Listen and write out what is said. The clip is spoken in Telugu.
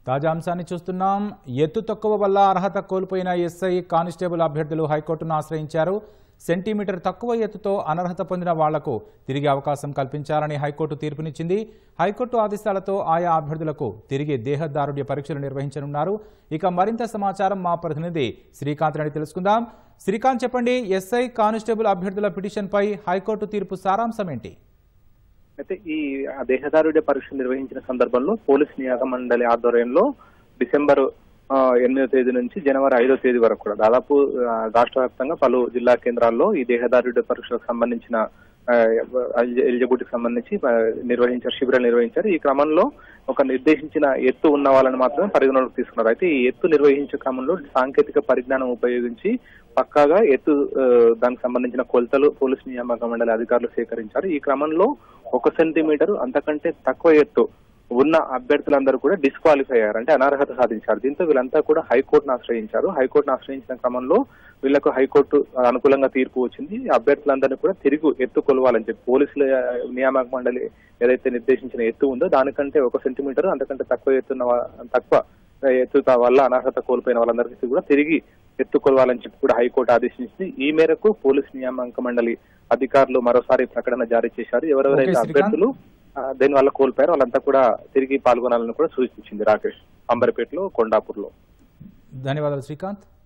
తాజా అంశాన్ని చూస్తున్నాం ఎత్తు తక్కువ వల్ల అర్హత కోల్పోయిన ఎస్ఐ కానిస్టేబుల్ అభ్యర్థులు హైకోర్టును ఆశ్రయించారు సెంటీమీటర్ తక్కువ ఎత్తుతో అనర్హత పొందిన వాళ్లకు తిరిగి అవకాశం కల్పించాలని హైకోర్టు తీర్పునిచ్చింది హైకోర్టు ఆదేశాలతో ఆయా అభ్యర్థులకు తిరిగి దేహదారుడ్య పరీక్షలు నిర్వహించనున్నారు ఇక మరింత సమాచారం మా ప్రతినిధి శ్రీకాంత్ అని తెలుసుకుందాం శ్రీకాంత్ చెప్పండి ఎస్ఐ కానిస్టేబుల్ అభ్యర్థుల పిటిషన్పై హైకోర్టు తీర్పు సారాంశం ఏంటి అయితే ఈ ఆ దేహదారుడి పరీక్ష నిర్వహించిన సందర్భంలో పోలీస్ నియామక మండలి ఆధ్వర్యంలో డిసెంబర్ ఆ, ఎనిమిదో తేదీ నుంచి జనవరి ఐదో తేదీ వరకు కూడా దాదాపు ఆ, రాష్ట్ర వ్యాప్తంగా పలు జిల్లా కేంద్రాల్లో ఈ దేహదారుడి పరీక్షలకు సంబంధించిన ఆ, ఎలిజిబిలిటీకి సంబంధించి ఆ, నిర్వహించారు శిబిరాలు నిర్వహించారు ఈ క్రమంలో ఒక నిర్దేశించిన ఎత్తు ఉన్న వాళ్ళని మాత్రమే పరిగణలోకి తీసుకున్నారు అయితే ఈ ఎత్తు నిర్వహించే క్రమంలో సాంకేతిక పరిజ్ఞానం ఉపయోగించి పక్కాగా ఎత్తు ఆ, దానికి సంబంధించిన కొలతలు పోలీస్ నియామక మండలి అధికారులు సేకరించారు ఈ క్రమంలో ఒక సెంటీమీటర్ అంతకంటే తక్కువ ఎత్తు ఉన్న అభ్యర్థులందరూ కూడా డిస్క్వాలిఫై అయ్యారు అంటే అనర్హత సాధించారు దీంతో వీళ్ళంతా కూడా హైకోర్టును ఆశ్రయించారు హైకోర్టును ఆశ్రయించిన క్రమంలో వీళ్లకు హైకోర్టు అనుకూలంగా తీర్పు వచ్చింది ఈ అభ్యర్థులందరినీ కూడా తిరిగి ఎత్తు కొలవాలని చెప్పి పోలీసుల నియామక మండలి ఏదైతే నిర్దేశించిన ఎత్తు ఉందో దానికంటే ఒక సెంటీమీటర్ అంతకంటే తక్కువ ఎత్తున్న వా- తక్కువ ఎత్తు వల్ల అనర్హత కోల్పోయిన వాళ్ళందరికీ కూడా తిరిగి ఎత్తు కొలవాలని చెప్పి కూడా హైకోర్టు ఆదేశించింది ఈ మేరకు పోలీస్ నియామక మండలి అధికారులు మరోసారి ప్రకటన జారీ చేశారు ఎవరెవరైతే ఓకే, శ్రీకాంత్. అభ్యర్థులు ఆ, దీని వల్ల కోల్పోయారు వాళ్ళంతా కూడా తిరిగి పాల్గొనాలని కూడా సూచించింది రాకేష్ అంబర్పేటలో కొండాపూర్లో ధన్యవాదాలు శ్రీకాంత్